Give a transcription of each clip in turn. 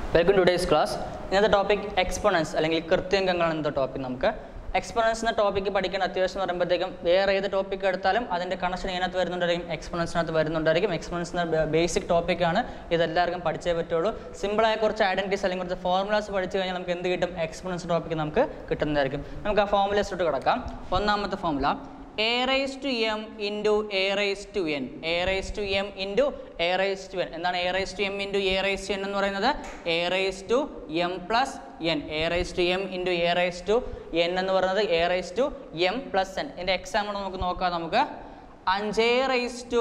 welcome to days class ഇന്നത്തെ topic exponents അല്ലെങ്കിൽ കൃത്യംഗങ്ങൾ എന്ന ടോപ്പിക് നമുക്ക് എക്സ്പോണൻസ് എന്ന ടോപ്പിക്ക് പഠിക്കേണ്ട അത്യാവശ്യം എന്ന് പറയുമ്പോഴത്തേക്കും വേറെ ഏത് ടോപ്പിക് എടുത്താലും അതിൻ്റെ കണക്ഷൻ ഇതിനകത്ത് വരുന്നുണ്ടായിരിക്കും എക്സ്പോണൻസിനകത്ത് വരുന്നുണ്ടായിരിക്കും എക്സ്പോണൻസ് എന്ന ബേസിക് ടോപ്പിക്കാണ് ഇതെല്ലാവർക്കും പഠിച്ചേ പറ്റുള്ളൂ സിമ്പിളായ കുറച്ച് ഐഡൻറ്റിറ്റീസ് അല്ലെങ്കിൽ കുറച്ച് ഫോർമുലാസ് പഠിച്ചു കഴിഞ്ഞാൽ നമുക്ക് എന്ത് കിട്ടും എക്സ്പോണൻസ് ടോപ്പിക്ക് നമുക്ക് കിട്ടുന്നതായിരിക്കും നമുക്ക് ആ ഫോർമുലേസിലോട്ട് കിടക്കാം ഒന്നാമത്തെ formula A raise to M into A raise to N A raise to M into A raise to N എന്താണ് A raise to M into A raise to N എന്ന് പറയുന്നത് A raise to M plus N A raise to M into A raise to N എന്ന് പറയുന്നത് A raise to M plus N ഇതിൻ്റെ example നമുക്ക് നോക്കാം നമുക്ക് അഞ്ച് raise to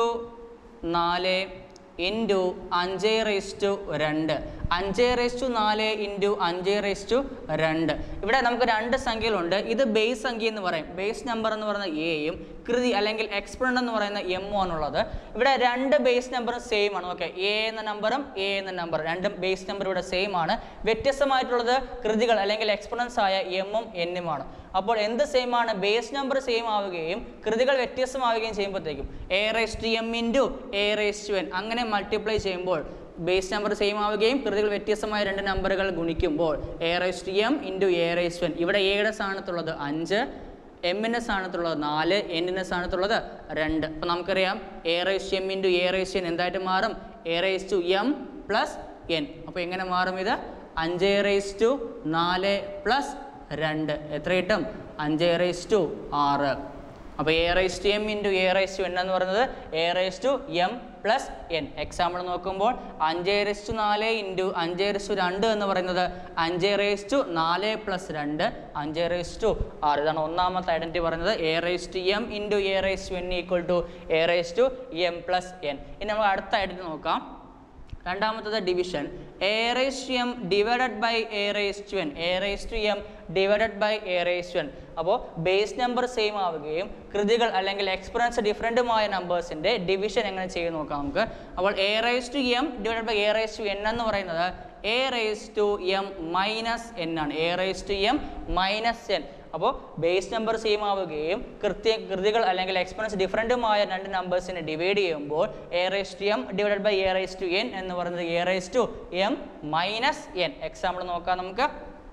നാല് ഇൻറ്റു അഞ്ച് റേസ് ടു രണ്ട് അഞ്ച് റേസ് ടു നാല് ഇൻറ്റു അഞ്ച് റേസ് ടു രണ്ട് ഇവിടെ നമുക്ക് രണ്ട് സംഖ്യകളുണ്ട് ഇത് ബേസ് സംഖ്യ എന്ന് പറയും ബേസ് നമ്പർ എന്ന് പറയുന്നത് എയും കൃതി അല്ലെങ്കിൽ എക്സ്പ്രണ്ട് എന്ന് പറയുന്ന എമ്മും ആണുള്ളത് ഇവിടെ രണ്ട് ബേസ് നമ്പറും സെയിം ആണ് ഓക്കെ എ എന്ന നമ്പറും എ എന്ന നമ്പർ രണ്ടും ബേസ് നമ്പർ ഇവിടെ സെയിം ആണ് വ്യത്യസ്തമായിട്ടുള്ളത് കൃതികൾ അല്ലെങ്കിൽ എക്സ്പ്രൻസ് ആയ എമ്മും എന്നുമാണ് അപ്പോൾ എന്ത് സെയിം ആണ് ബേസ് നമ്പർ സെയിം ആവുകയും കൃതികൾ വ്യത്യസ്തമാവുകയും ചെയ്യുമ്പോഴത്തേക്കും A raise to M into A raise to N അങ്ങനെ മൾട്ടിപ്ലൈ ചെയ്യുമ്പോൾ ബേസ് നമ്പർ സെയിം ആവുകയും കൃതികൾ വ്യത്യസ്തമായ രണ്ട് നമ്പറുകൾ ഗുണിക്കുമ്പോൾ A raise to M into A raise to N ഇവിടെ എയുടെ സ്ഥാനത്തുള്ളത് അഞ്ച് എമ്മിൻ്റെ സ്ഥാനത്തുള്ളത് നാല് എന്നിൻ്റെ സ്ഥാനത്തുള്ളത് രണ്ട് അപ്പോൾ നമുക്കറിയാം A raise to M into A raise to N എന്തായിട്ട് മാറും A raise to M plus N അപ്പോൾ എങ്ങനെ മാറും ഇത് അഞ്ച് റേസ് ടു നാല് പ്ലസ് രണ്ട് എത്ര കിട്ടും അഞ്ച് റേസ് ടു ആറ് അപ്പോൾ A raise to M into A raise to N എന്ന് പറയുന്നത് A raise to M plus N example നോക്കുമ്പോൾ അഞ്ച് റേസ് ടു നാല് ഇൻറ്റു അഞ്ച് റേസ് ടു രണ്ട് എന്ന് പറയുന്നത് അഞ്ച് റേസ് ടു നാല് പ്ലസ് രണ്ട് അഞ്ച് റേസ് ടു ആറ് ഇതാണ് ഒന്നാമത്തെ ഐഡൻറ്റി പറയുന്നത് A raise to M into A raise to N equal to A raise to M plus N ഇനി നമുക്ക് അടുത്ത ഐഡൻറ്റി നോക്കാം രണ്ടാമത്തത് division A raise to M divided by A raise to N A raise to M divided by A raise to N അപ്പോൾ base number same ആവുകയും കൃതികൾ അല്ലെങ്കിൽ exponents ഡിഫറെൻറ്റുമായ നമ്പേഴ്സിൻ്റെ division എങ്ങനെ ചെയ്യും നോക്കാം നമുക്ക് അപ്പോൾ A raise to M divided by A raise to N എന്ന് പറയുന്നത് A raise to M minus N ആണ് A raise to M minus N അപ്പോൾ ബേസ് നമ്പർ സെയിം ആവുകയും കൃത്യ കൃതികൾ അല്ലെങ്കിൽ എക്സ്പെറൻസ് ഡിഫറെൻറ്റുമായ രണ്ട് നമ്പേഴ്സിനെ ഡിവൈഡ് ചെയ്യുമ്പോൾ A raise to M divide by A raise to N എന്ന് പറയുന്നത് A raise to M minus N example നോക്കാം നമുക്ക്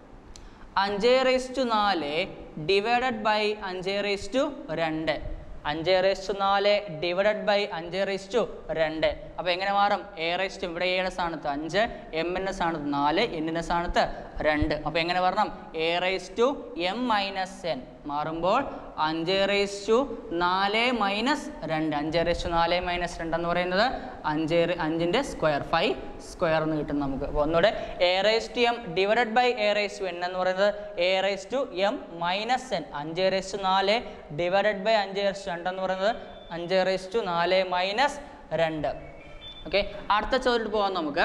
അഞ്ച് റേസ് ടു നാല് ഡിവൈഡഡ് ബൈ അഞ്ച് റേസ് ടു രണ്ട് അഞ്ച് റേസ് ടു നാല് ഡിവൈഡഡ് ബൈ അഞ്ച് റേസ് ടു രണ്ട് അപ്പോൾ എങ്ങനെ മാറും എ റേസ് ടു ഇവിടെ എയുടെ സ്ഥാനത്ത് അഞ്ച് എമ്മിൻ്റെ സ്ഥാനത്ത് നാല് എന്നിൻ്റെ സ്ഥാനത്ത് രണ്ട് അപ്പോൾ എങ്ങനെ വരണം A raise to M minus N മാറുമ്പോൾ അഞ്ച് റേസ് ടു നാല് മൈനസ് രണ്ട് അഞ്ച് റേസ് ടു നാല് മൈനസ് രണ്ട് എന്ന് പറയുന്നത് അഞ്ച് അഞ്ചിൻ്റെ സ്ക്വയർ ഫൈവ് സ്ക്വയർ എന്ന് കിട്ടും നമുക്ക് അപ്പോൾ ഒന്നുകൂടെ A raise to M divided by A raise to N എന്ന് പറയുന്നത് A raise to M minus N അഞ്ച് റേസ് ടു നാല് ഡിവൈഡഡ് ബൈ അഞ്ച് റേസ് ടു രണ്ട് എന്ന് പറയുന്നത് അഞ്ച് റേസ് ടു നാല് മൈനസ് രണ്ട് ഓക്കെ അടുത്ത ചോദ്യത്തിൽ പോകാം നമുക്ക്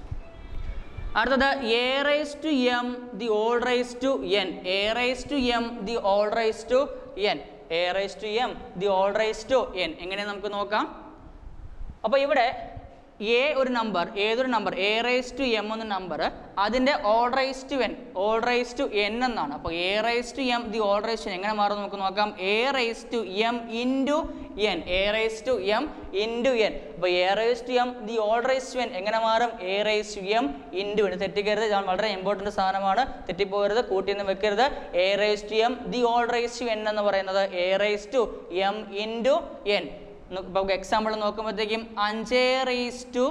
അടുത്തത് A raise to M the whole raise to N A raise to M the whole raise to N A raise to M the whole raise to N എങ്ങനെ നമുക്ക് നോക്കാം അപ്പോൾ ഇവിടെ എ ഒരു നമ്പർ ഏതൊരു നമ്പർ എ റേസ് ടു എം എന്ന നമ്പർ അതിൻ്റെ whole raise to N whole raise to N എന്നാണ് അപ്പോൾ A raise to M the whole raise to എങ്ങനെ മാറും നമുക്ക് നോക്കാം A raise to M into N A raise to M into N അപ്പോൾ A raise to M the whole raise to N എങ്ങനെ മാറും A raise to M into N തെറ്റിക്കരുത് ഇതാണ് വളരെ ഇമ്പോർട്ടൻറ്റ് സാധനമാണ് തെറ്റിപ്പോകരുത് കൂട്ടിയൊന്നും വെക്കരുത് A raise to M the whole raise to N എന്ന് പറയുന്നത് A raise to M into N ഇപ്പോൾ എക്സാമ്പിൾ നോക്കുമ്പോഴത്തേക്കും അഞ്ച് raise to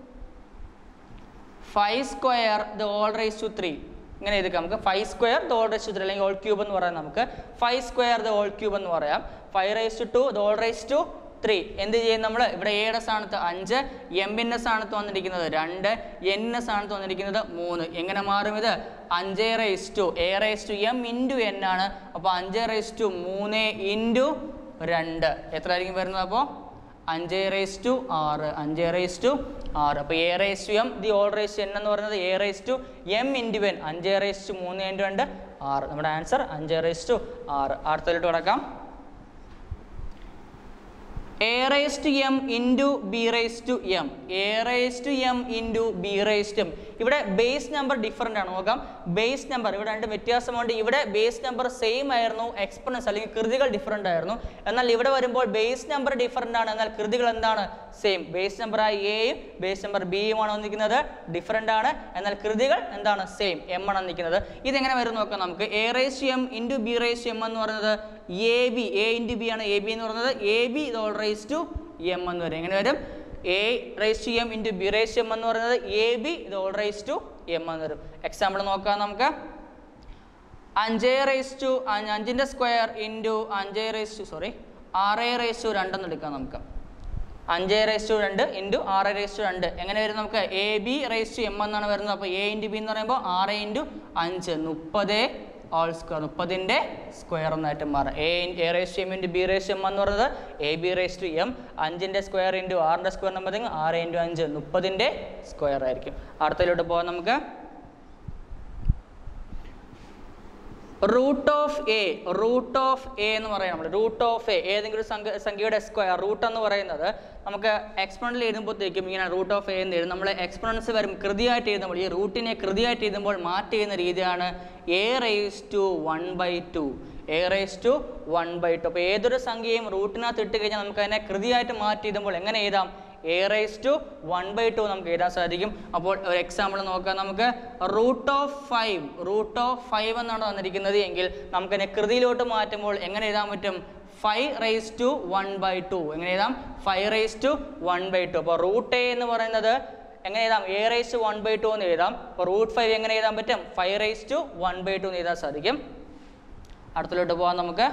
five square the whole raise to three ഇങ്ങനെ എഴുതിക്കാം നമുക്ക് five square the whole raise to three അല്ലെങ്കിൽ whole cube എന്ന് പറയാം നമുക്ക് five square the whole cube എന്ന് പറയാം five raise to two the whole raise to three എന്ത് ചെയ്യും നമ്മൾ ഇവിടെ എയുടെ സ്ഥാനത്ത് അഞ്ച് എമ്മിൻ്റെ സ്ഥാനത്ത് വന്നിരിക്കുന്നത് രണ്ട് എന്നിൻ്റെ സ്ഥാനത്ത് വന്നിരിക്കുന്നത് മൂന്ന് എങ്ങനെ മാറും ഇത് അഞ്ച് raise to A raise to M into N ആണ് അപ്പോൾ അഞ്ച് റേസ് ടു മൂന്ന് ഇൻറ്റു രണ്ട് എത്ര ആയിരിക്കും വരുന്നത് അപ്പോൾ അഞ്ച് റേസ് ടു ആറ് അഞ്ച് റേസ് ടു ആറ് അപ്പോൾ A raise to M the whole raise N എന്ന് പറയുന്നത് A raise to M into N അഞ്ച് റേസ് ടു മൂന്ന് ഇൻറ്റു രണ്ട് ആറ് നമ്മുടെ ആൻസർ അഞ്ച് റേസ് ടു ആറ് അടുത്തതിലോട്ട് കിടക്കാം A raise to M into B raise to M A raise to M into B raise to M ഇവിടെ ബേസ് നമ്പർ ഡിഫറൻ്റ് ആണ് നോക്കാം ബേസ് നമ്പർ ഇവിടെ രണ്ട് വ്യത്യാസമുണ്ട് ഇവിടെ ബേസ് നമ്പർ സെയിം ആയിരുന്നു എക്സ്പൊണൻസ് അല്ലെങ്കിൽ കൃതികൾ ഡിഫറൻ്റ് ആയിരുന്നു എന്നാൽ ഇവിടെ വരുമ്പോൾ ബേസ് നമ്പർ ഡിഫറൻ്റ് ആണ് എന്നാൽ കൃതികൾ എന്താണ് സെയിം ബേസ് നമ്പർ ആയി എയും ബേസ് നമ്പർ ബിയും ആണ് വന്നിരിക്കുന്നത് ഡിഫറൻ്റ് ആണ് എന്നാൽ കൃതികൾ എന്താണ് സെയിം എം ആണ് വന്നിരിക്കുന്നത് ഇതെങ്ങനെ വരും നോക്കാം നമുക്ക് A raise to M into B raise to M എന്ന് പറയുന്നത് A B A into B ആണ് എ ബി എന്ന് പറയുന്നത് A B whole raise to M എന്ന് വരും എങ്ങനെ വരും A raise to M into B raise to M എന്ന് പറയുന്നത് എ ബി ഇത് ഓൾ റേസ് ടു എം എന്ന് വരും എക്സാമ്പിൾ നോക്കാം നമുക്ക് അഞ്ച് റേസ് ടു അഞ്ചിൻ്റെ സ്ക്വയർ ഇൻറ്റു അഞ്ച് റേസ് ടു സോറി ആറ് റേസ് ടു രണ്ടെന്ന് എടുക്കാം നമുക്ക് അഞ്ച് റേസ് ടു രണ്ട് ഇൻറ്റു ആറ് റേസ് ടു രണ്ട് എങ്ങനെ വരും നമുക്ക് A B raise to M എന്നാണ് വരുന്നത് അപ്പോൾ എ ഇൻറ്റു ബി എന്ന് പറയുമ്പോൾ ആറ് ഇൻറ്റു അഞ്ച് മുപ്പത് ഓൾ സ്ക്വയർ മുപ്പതിൻ്റെ സ്ക്വയർ എന്നായിട്ട് മാറും A A raise to M into B raise to M എന്ന് പറയുന്നത് A B raise to M അഞ്ചിൻ്റെ സ്ക്വയർ ഇൻറ്റു ആറിൻ്റെ സ്ക്വയർ നമ്മൾ ആറ് ഇൻറ്റു അഞ്ച് മുപ്പതിൻ്റെ സ്ക്വയർ ആയിരിക്കും അടുത്തതിലോട്ട് പോകാം നമുക്ക് root of A root of A എന്ന് പറയാം നമ്മൾ റൂട്ട് ഓഫ് എ ഏതെങ്കിലും ഒരു സംഖ്യ സംഖ്യയുടെ സ്ക്വയർ റൂട്ട് എന്ന് പറയുന്നത് നമുക്ക് എക്സ്പൊണൻ്റിൽ എഴുതുമ്പോഴത്തേക്കും ഇങ്ങനെ റൂട്ട് ഓഫ് എ എന്ന് എഴുതും നമ്മൾ എക്സ്പൊണൻസ് വരും കൃതിയായിട്ട് എഴുതുമ്പോൾ ഈ റൂട്ടിനെ കൃതിയായിട്ട് എഴുതുമ്പോൾ മാറ്റി ചെയ്യുന്ന രീതിയാണ് A raise to one by two A raise to one by two അപ്പോൾ ഏതൊരു സംഖ്യയും റൂട്ടിനകത്ത് ഇട്ട് കഴിഞ്ഞാൽ നമുക്ക് അതിനെ കൃതിയായിട്ട് മാറ്റി എഴുതുമ്പോൾ എങ്ങനെ എഴുതാം A raise to one by two നമുക്ക് എഴുതാൻ സാധിക്കും അപ്പോൾ ഒരു എക്സാമ്പിൾ നോക്കാം നമുക്ക് root of five root of five എന്നാണ് വന്നിരിക്കുന്നത് എങ്കിൽ നമുക്കതിനെ കൃതിയിലോട്ട് മാറ്റുമ്പോൾ എങ്ങനെ എഴുതാൻ പറ്റും five raise to one by two എങ്ങനെ എഴുതാം five raise to one by two അപ്പോൾ റൂട്ട് എ എന്ന് പറയുന്നത് എങ്ങനെ എഴുതാം A raise to one by two എന്ന് എഴുതാം അപ്പോൾ റൂട്ട് ഫൈവ് എങ്ങനെ എഴുതാൻ പറ്റും five raise to one by two എന്ന് എഴുതാൻ സാധിക്കും അടുത്തിലോട്ട് പോകാം നമുക്ക്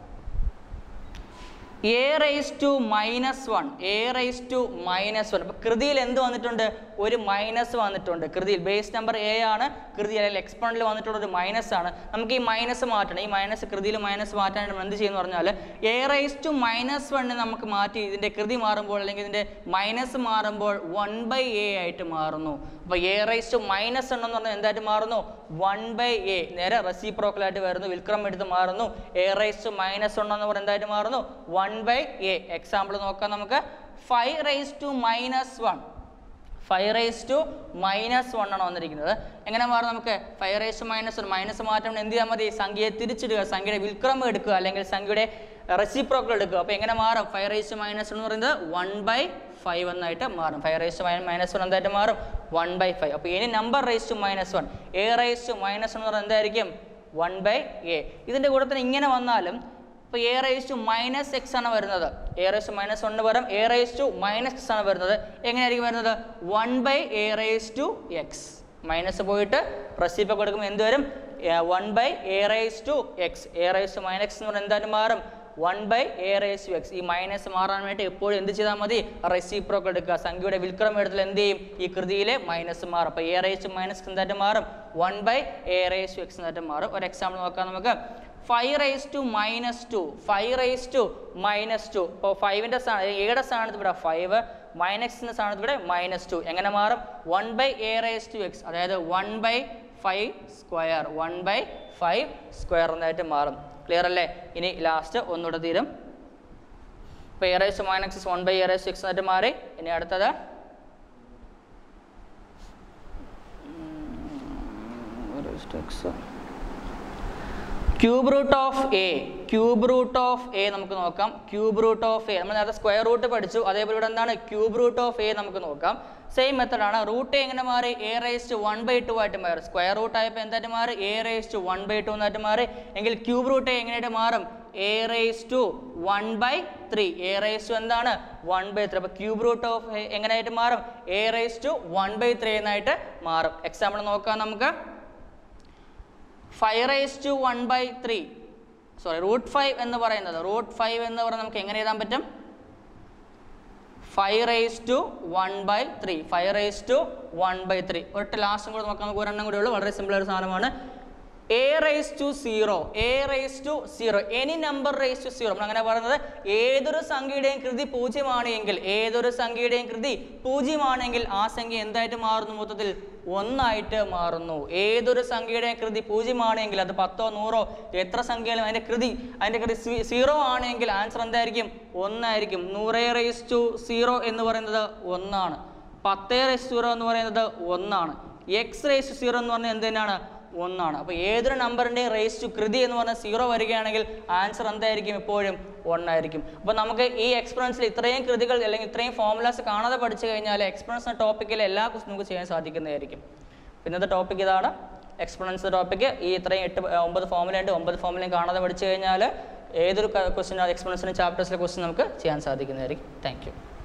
A raise to minus one A raise to minus one അപ്പോൾ കൃതിയിൽ എന്ത് വന്നിട്ടുണ്ട് ഒരു മൈനസ് വന്നിട്ടുണ്ട് കൃതിയിൽ ബേസ് നമ്പർ എ ആണ് കൃതി അല്ലെങ്കിൽ എക്സ്പോണിൽ വന്നിട്ടുള്ള ഒരു മൈനസ് ആണ് നമുക്ക് ഈ മൈനസ് മാറ്റണം ഈ മൈനസ് കൃതിയിൽ മൈനസ് മാറ്റാനായിട്ട് നമ്മൾ എന്ത് ചെയ്യുന്നു പറഞ്ഞാൽ എ റേസ് ടു മൈനസ് വണ്ണിനെ നമുക്ക് മാറ്റി ഇതിൻ്റെ കൃതി മാറുമ്പോൾ അല്ലെങ്കിൽ ഇതിൻ്റെ മൈനസ് മാറുമ്പോൾ വൺ ബൈ എ ആയിട്ട് മാറുന്നു അപ്പോൾ എ റേസ് ടു മൈനസ് എന്ന് പറഞ്ഞാൽ എന്തായിട്ട് മാറുന്നു വൺ ബൈ എ നേരെ റെസിപ്രോക്കലായിട്ട് വരുന്നു വിൽക്രം എടുത്ത് മാറുന്നു എ റേസ് ടു മൈനസ് എന്ന് പറയുന്നത് എന്തായിട്ട് മാറുന്നു വൺ ബൈ എ എക്സാമ്പിൾ നോക്കാം നമുക്ക് five raise to minus one five raise to minus one ആണ് വന്നിരിക്കുന്നത് എങ്ങനെ മാറും നമുക്ക് five raise to minus one minus മാറ്റം എന്ത് ചെയ്യാൻ മതി സംഖ്യയെ തിരിച്ചിടുക സംഖ്യയുടെ വിൽക്രമം എടുക്കുക അല്ലെങ്കിൽ സംഖ്യയുടെ റെസിപ്രോക്കൽ എടുക്കുക അപ്പോൾ എങ്ങനെ മാറും ഫൈവ് റേസ് ടു മൈനസ് എന്ന് പറയുന്നത് വൺ ബൈ ഫൈവ് എന്നായിട്ട് മാറും five raise to minus one എന്തായിട്ട് മാറും വൺ ബൈ ഫൈവ് അപ്പോൾ ഇനി number raise to minus one A raise to minus എന്ന് പറയുന്നത് എന്തായിരിക്കും വൺ ബൈ എ ഇതിൻ്റെ കൂടെ തന്നെ ഇങ്ങനെ വന്നാലും ഇപ്പോൾ a raise to minus x ആണ് വരുന്നത് എ റേസ് ടു മൈനസ് വണ്ണിന് പകരം a raise to minus x ആണ് വരുന്നത് എങ്ങനെയായിരിക്കും വരുന്നത് one by A raise to x minus പോയിട്ട് റെസിപ്പ് കൊടുക്കുമ്പോൾ എന്ത് വരും one by A raise to x a raise to minus എന്ന് പറഞ്ഞാൽ എന്തായാലും മാറും one by A raise to x ഈ മൈനസ് മാറാൻ വേണ്ടി എപ്പോഴും എന്ത് ചെയ്താൽ മതി റെസിപ്രോക്ക് എടുക്കുക സംഖ്യയുടെ വിൽക്രമം എടുത്താൽ എന്ത് ചെയ്യും ഈ കൃതിയിലെ മൈനസ് മാറും അപ്പോൾ എ റേസ് ടു മൈനസ് എന്തായിട്ട് മാറും one by A raise to x എന്നായിട്ട് മാറും ഒരു എക്സാമ്പിൾ നോക്കാം നമുക്ക് five raise to minus two five raise to minus two ഇപ്പോൾ ഫൈവിൻ്റെ സ്ഥാനം എയുടെ സ്ഥാനത്ത് ഇവിടെ ഫൈവ് മൈനസിൻ്റെ സ്ഥാനത്ത് ഇവിടെ മൈനസ് ടു എങ്ങനെ മാറും one by A raise to x അതായത് one by five square one by five square എന്നായിട്ട് മാറും ക്ലിയർ അല്ലേ ഇനി ലാസ്റ്റ് ഒന്നുകൂടെ തീരും ഇപ്പോൾ a raise minus one by A raise six എന്നായിട്ട് മാറി ഇനി അടുത്തത് x cube root of a cube root of a നമുക്ക് നോക്കാം ക്യൂബ് റൂട്ട് ഓഫ് എ നമ്മൾ നേരത്തെ സ്ക്വയർ റൂട്ട് പഠിച്ചു അതേപോലെ ഇവിടെ എന്താണ് ക്യൂബ് റൂട്ട് ഓഫ് എ നമുക്ക് നോക്കാം സെയിം മെത്തഡാണ് റൂട്ട് എങ്ങനെ മാറി a raise to one by two ആയിട്ട് മാറി സ്ക്വയർ റൂട്ട് ആയപ്പോൾ എന്തായിട്ട് മാറി a raise to one by two എന്നായിട്ട് മാറി എങ്കിൽ ക്യൂബ് റൂട്ട് എ എങ്ങനെയായിട്ട് മാറും A raise to one by three a raise to എന്താണ് വൺ ബൈ ത്രീ അപ്പോൾ ക്യൂബ് റൂട്ട് ഓഫ് എ എങ്ങനെയായിട്ട് മാറും A raise to one by three എന്നായിട്ട് മാറും എക്സാമ്പിൾ നോക്കാം നമുക്ക് five raise to one by three sorry root five എന്ന് പറയുന്നത് റൂട്ട് ഫൈവ് എന്ന് പറയുന്നത് നമുക്ക് എങ്ങനെ എഴുതാൻ പറ്റും five raise to one by three five raise to one by three ഒറ്റ ലാസ്റ്റും കൂടെ നോക്കാം നമുക്ക് ഒരെണ്ണം കൂടെ ഉള്ളൂ വളരെ സിമ്പിൾ ഒരു സാധനമാണ് a raise to zero a raise to zero any number raise to zero നമ്മൾ അങ്ങനെ പറയുന്നത് ഏതൊരു സംഖ്യയുടെയും കൃതി പൂജ്യമാണ് എങ്കിൽ ഏതൊരു സംഖ്യയുടെയും കൃതി പൂജ്യമാണെങ്കിൽ ആ സംഖ്യ എന്തായിട്ട് മാറുന്നു മൊത്തത്തിൽ ഒന്നായിട്ട് മാറുന്നു ഏതൊരു സംഖ്യയുടെയും കൃതി പൂജ്യമാണെങ്കിൽ അത് പത്തോ നൂറോ എത്ര സംഖ്യകളും അതിൻ്റെ കൃതി അതിൻ്റെ കൃതി സീറോ ആണെങ്കിൽ ആൻസർ എന്തായിരിക്കും ഒന്നായിരിക്കും നൂറേ റേസ് ടു സീറോ എന്ന് പറയുന്നത് ഒന്നാണ് പത്തേ റേസ് സീറോ എന്ന് പറയുന്നത് ഒന്നാണ് എക്സ് റേസ് സീറോ എന്ന് പറഞ്ഞാൽ എന്ത് തന്നെയാണ് ഒന്നാണ് അപ്പോൾ ഏതൊരു നമ്പറിൻ്റെ റേസ് ടു കൃതി എന്ന് പറഞ്ഞാൽ സീറോ വരികയാണെങ്കിൽ ആൻസർ എന്തായിരിക്കും എപ്പോഴും ഒന്നായിരിക്കും അപ്പോൾ നമുക്ക് ഈ എക്സ്പെറൻസിൽ ഇത്രയും കൃതികൾ അല്ലെങ്കിൽ ഇത്രയും ഫോമുലാസ് കാണാതെ പഠിച്ചു കഴിഞ്ഞാൽ എക്സ്പെറൻസ് എന്ന ടോപ്പിക്കിൽ എല്ലാ ക്വസ്റ്റും നമുക്ക് ചെയ്യാൻ സാധിക്കുന്നതായിരിക്കും ഇന്നത്തെ ടോപ്പിക് ഇതാണ് എക്സ്പെറൻസ് ടോപ്പിക്ക് ഈ ഇത്രയും എട്ട് ഏർ ഒമ്പത് ഫോമുലുണ്ട് ഒമ്പത് ഫോമുലയും കാണാതെ പഠിച്ചു കഴിഞ്ഞാൽ ഏതൊരു ക്വസ്റ്റ്യൻ എക്സ്പെറൻസിൻ്റെ ചാപ്റ്റേഴ്സിലെ ക്വസ്റ്റ്യൻ നമുക്ക് ചെയ്യാൻ സാധിക്കുന്നതായിരിക്കും താങ്ക് യു